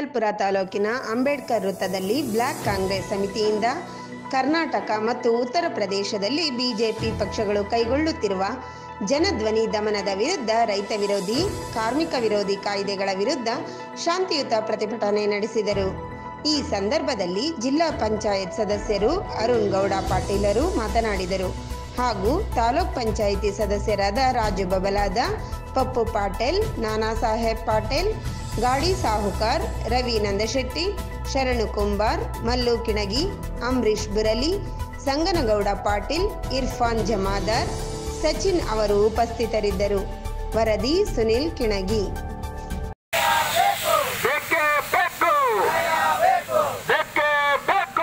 ಜಬಲ್ಪುರ ತಾಲೂಕಿನ ಅಂಬೇಡ್ಕರ್ ವೃತ್ತದಲ್ಲಿ ಬ್ಲಾಕ್ ಕಾಂಗ್ರೆಸ್ ಸಮಿತಿಯಿಂದ ಕರ್ನಾಟಕ ಮತ್ತು ಉತ್ತರ ಪ್ರದೇಶದಲ್ಲಿ ಬಿಜೆಪಿ ಪಕ್ಷಗಳು ಕೈಗೊಳ್ಳುತ್ತಿರುವ ಜನಧ್ವನಿ ದಮನದ ವಿರುದ್ಧ ರೈತ ವಿರೋಧಿ ಕಾರ್ಮಿಕ ವಿರೋಧಿ ಕಾಯ್ದೆಗಳ ವಿರುದ್ಧ ಶಾಂತಿಯುತ ಪ್ರತಿಭಟನೆ ನಡೆಸಿದರು ಈ ಸಂದರ್ಭದಲ್ಲಿ ಜಿಲ್ಲಾ ಪಂಚಾಯತ್ ಸದಸ್ಯರು ಅರುಣ್ ಗೌಡ ಪಾಟೀಲರು ಮಾತನಾಡಿದರು ಹಾಗೂ ತಾಲೂಕ್ ಪಂಚಾಯಿತಿ ಸದಸ್ಯರಾದ ರಾಜು ಬಬಲಾದ ಪಪ್ಪು ಪಾಟೇಲ್ ನಾನಾ ಸಾಹೇಬ್ ಪಾಟೇಲ್ ಗಾಡಿ ಸಾಹುಕಾರ್ ರವಿ ನಂದಶೆಟ್ಟಿ ಶರಣು ಕುಂಬಾರ್ ಮಲ್ಲು ಕಿಣಗಿ ಅಂಬರೀಶ್ ಬುರಲಿ ಸಂಗನಗೌಡ ಪಾಟೀಲ್ ಇರ್ಫಾನ್ ಜಮಾದಾರ್ ಸಚಿನ್ ಅವರು ಉಪಸ್ಥಿತರಿದ್ದರು ವರದಿ ಸುನಿಲ್ ಕಿಣಗಿ ಬೇಕೇ ಬೇಕು ಬೇಕೇ ಬೇಕು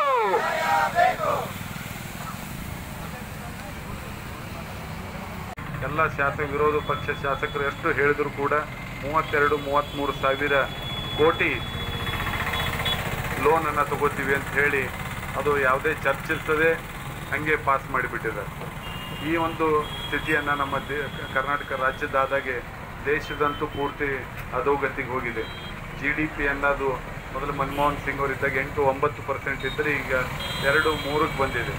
ಎಲ್ಲ ಶಾಸಕ ವಿರೋಧ ಪಕ್ಷ ಶಾಸಕರು ಎಷ್ಟು ಹೇಳಿದ್ರು ಕೂಡ ಮೂವತ್ತೆರಡು ಮೂವತ್ತ್ಮೂರು ಸಾವಿರ ಕೋಟಿ ಲೋನನ್ನು ತಗೋತೀವಿ ಅಂತ ಹೇಳಿ ಅದು ಯಾವುದೇ ಚರ್ಚಿಸದೆ ಹಾಗೆ ಪಾಸ್ ಮಾಡಿಬಿಟ್ಟಿದ್ದಾರೆ ಈ ಒಂದು ಸ್ಥಿತಿಯನ್ನು ನಮ್ಮ ದೇ ಕರ್ನಾಟಕ ರಾಜ್ಯದಾದಾಗೆ ದೇಶದಂತೂ ಪೂರ್ತಿ ಅಧೋಗತಿಗೆ ಹೋಗಿದೆ ಜಿ ಡಿ ಪಿ ಅನ್ನೋದು ಮೊದಲು ಮನಮೋಹನ್ ಸಿಂಗ್ ಅವರಿದ್ದಾಗ ಎಂಟು ಒಂಬತ್ತು ಪರ್ಸೆಂಟ್ ಇದ್ದರೆ ಈಗ ಎರಡು ಮೂರಕ್ಕೆ ಬಂದಿದೆ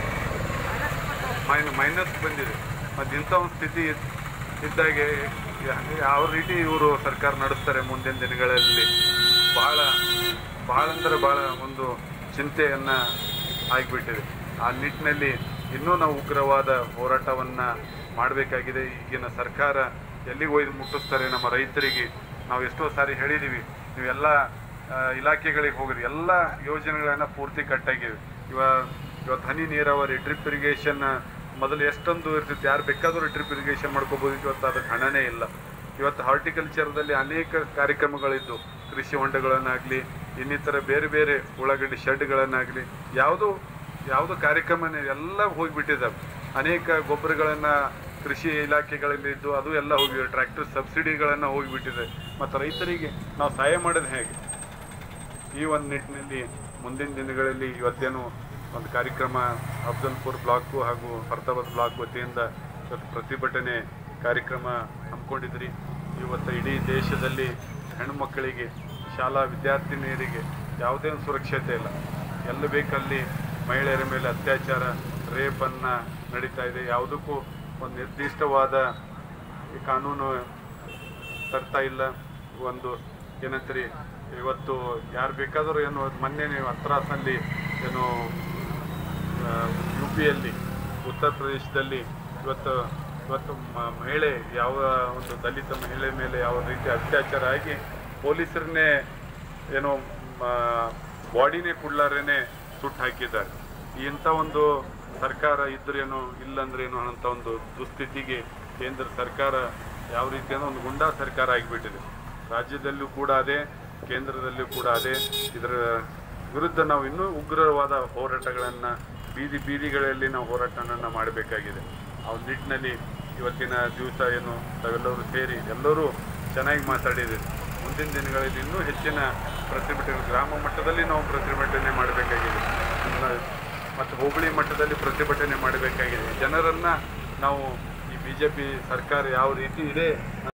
ಮೈನ್ ಮೈನಸ್ ಬಂದಿದೆ ಮತ್ತು ಇಂಥ ಒಂದು ಸ್ಥಿತಿ ಇದ್- ಇದ್ದಾಗೆ ಯಾ- ಯಾವ ರೀತಿ ಇವರು ಸರ್ಕಾರ ನಡೆಸ್ತಾರೆ ಮುಂದಿನ ದಿನಗಳಲ್ಲಿ ಭಾಳ ಭಾಳ ಅಂದರೆ ಭಾಳ ಒಂದು ಚಿಂತೆಯನ್ನು ಆಗಿಬಿಟ್ಟಿದೆ ಆ ನಿಟ್ಟಿನಲ್ಲಿ ಇನ್ನೂ ನಾವು ಉಗ್ರವಾದ ಹೋರಾಟವನ್ನು ಮಾಡಬೇಕಾಗಿದೆ ಈಗಿನ ಸರ್ಕಾರ ಎಲ್ಲಿಗೆ ಒಯ್ದು ಮುಟ್ಟಿಸ್ತಾರೆ ನಮ್ಮ ರೈತರಿಗೆ ನಾವು ಎಷ್ಟೋ ಸಾರಿ ಹೇಳಿದ್ದೀವಿ ನೀವೆಲ್ಲ ಆ, ಇಲಾಖೆಗಳಿಗೆ ಹೋಗಿರಿ ಎಲ್ಲ ಯೋಜನೆಗಳನ್ನು ಪೂರ್ತಿ ಕಟ್ಟಾಗಿವೆ ಇವ ಇವತ್ತು ಹನಿ ನೀರಾವರಿ ಡ್ರಿಪ್ ಇರಿಗೇಷನ್ ಮೊದಲು ಎಷ್ಟೊಂದು ಇರ್ತಿತ್ತು ಯಾರು ಬೇಕಾದರೂ ಡ್ರಿಪ್ ಇರಿಗೇಷನ್ ಮಾಡ್ಕೋಬೋದು ಇವತ್ತು ಅದಕ್ಕೆ ಹಣನೇ ಇಲ್ಲ ಇವತ್ತು ಹಾರ್ಟಿಕಲ್ಚರ್ದಲ್ಲಿ ಅನೇಕ ಕಾರ್ಯಕ್ರಮಗಳಿದ್ದು ಕೃಷಿ ಹೊಂಡಗಳನ್ನಾಗಲಿ ಇನ್ನಿತರ ಬೇರೆ ಬೇರೆ ಉಳ್ಳಾಗಡ್ಡಿ ಶೆಡ್ಗಳನ್ನಾಗಲಿ ಯಾವುದೋ ಯಾವುದೋ ಕಾರ್ಯಕ್ರಮನೇ ಎಲ್ಲ ಹೋಗಿಬಿಟ್ಟಿದ್ದಾವೆ ಅನೇಕ ಗೊಬ್ಬರಗಳನ್ನು ಕೃಷಿ ಇಲಾಖೆಗಳಲ್ಲಿದ್ದು ಅದು ಎಲ್ಲ ಹೋಗಿವೆ ಟ್ರ್ಯಾಕ್ಟರ್ ಸಬ್ಸಿಡಿಗಳನ್ನು ಹೋಗಿಬಿಟ್ಟಿದೆ ಮತ್ತು ರೈತರಿಗೆ ನಾವು ಸಹಾಯ ಮಾಡೋದು ಹೇಗೆ ಈ ಒಂದು ನಿಟ್ಟಿನಲ್ಲಿ ಮುಂದಿನ ದಿನಗಳಲ್ಲಿ ಇವತ್ತೇನು ಒಂದು ಕಾರ್ಯಕ್ರಮ ಅಫ್ಜಲ್ಪುರ್ ಬ್ಲಾಕು ಹಾಗೂ ಫರ್ತಾಬಾದ್ ಬ್ಲಾಕ್ ವತಿಯಿಂದ ಇವತ್ತು ಪ್ರತಿಭಟನೆ ಕಾರ್ಯಕ್ರಮ ಹಮ್ಮಿಕೊಂಡಿದ್ರಿ ಇವತ್ತು ಇಡೀ ದೇಶದಲ್ಲಿ ಹೆಣ್ಣುಮಕ್ಕಳಿಗೆ ಶಾಲಾ ವಿದ್ಯಾರ್ಥಿನಿಯರಿಗೆ ಯಾವುದೇ ಒಂದು ಸುರಕ್ಷತೆ ಇಲ್ಲ ಎಲ್ಲ ಬೇಕಲ್ಲಿ ಮಹಿಳೆಯರ ಮೇಲೆ ಅತ್ಯಾಚಾರ ರೇಪನ್ನು ನಡೀತಾ ಇದೆ ಯಾವುದಕ್ಕೂ ಒಂದು ನಿರ್ದಿಷ್ಟವಾದ ಈ ಕಾನೂನು ತರ್ತಾ ಇಲ್ಲ ಒಂದು ಏನಂತೀರಿ ಇವತ್ತು ಯಾರು ಬೇಕಾದರೂ ಏನು ಮೊನ್ನೆ ನೀವು ಹತ್ರಾಸ್ನಲ್ಲಿ ಏನು ಯು ಪಿಯಲ್ಲಿ ಉತ್ತರ ಪ್ರದೇಶದಲ್ಲಿ ಇವತ್ತು ಇವತ್ತು ಮ- ಮಹಿಳೆ ಯಾವ ಒಂದು ದಲಿತ ಮಹಿಳೆ ಮೇಲೆ ಯಾವ ರೀತಿ ಅತ್ಯಾಚಾರ ಆಗಿ ಪೊಲೀಸರನ್ನೇ ಏನೋ ಬಾಡಿನೇ ಕೊಡ್ಲಾರೇನೆ ಸುಟ್ಟು ಹಾಕಿದ್ದಾರೆ ಇಂಥ ಒಂದು ಸರ್ಕಾರ ಇದ್ರೇನು ಇಲ್ಲಂದ್ರೇನು ಅನ್ನೋಂಥ ಒಂದು ದುಸ್ಥಿತಿಗೆ ಕೇಂದ್ರ ಸರ್ಕಾರ ಯಾವ ರೀತಿಯ ಒಂದು ಗುಂಡಾ ಸರ್ಕಾರ ಆಗಿಬಿಟ್ಟಿದೆ ರಾಜ್ಯದಲ್ಲೂ ಕೂಡ ಅದೇ ಕೇಂದ್ರದಲ್ಲೂ ಕೂಡ ಅದೇ ಇದರ ವಿರುದ್ಧ ನಾವು ಇನ್ನೂ ಉಗ್ರವಾದ ಹೋರಾಟಗಳನ್ನು ಬೀದಿ ಬೀದಿಗಳಲ್ಲಿ ನಾವು ಹೋರಾಟವನ್ನು ಮಾಡಬೇಕಾಗಿದೆ ಆ ಒಂದು ನಿಟ್ಟಿನಲ್ಲಿ ಇವತ್ತಿನ ದಿವಸ ಏನು ತಾವೆಲ್ಲರೂ ಸೇರಿ ಎಲ್ಲರೂ ಚೆನ್ನಾಗಿ ಮಾತಾಡಿದ್ದೀರಿ ಮುಂದಿನ ದಿನಗಳಲ್ಲಿ ಇನ್ನೂ ಹೆಚ್ಚಿನ ಪ್ರತಿಭಟನೆ ಗ್ರಾಮ ಮಟ್ಟದಲ್ಲಿ ನಾವು ಪ್ರತಿಭಟನೆ ಮಾಡಬೇಕಾಗಿದೆ ಮತ್ತು ಹೋಬಳಿ ಮಟ್ಟದಲ್ಲಿ ಪ್ರತಿಭಟನೆ ಮಾಡಬೇಕಾಗಿದೆ ಜನರನ್ನು ನಾವು ಈ ಬಿ ಜೆ ಪಿ ಸರ್ಕಾರ ಯಾವ ರೀತಿ ಇದೆ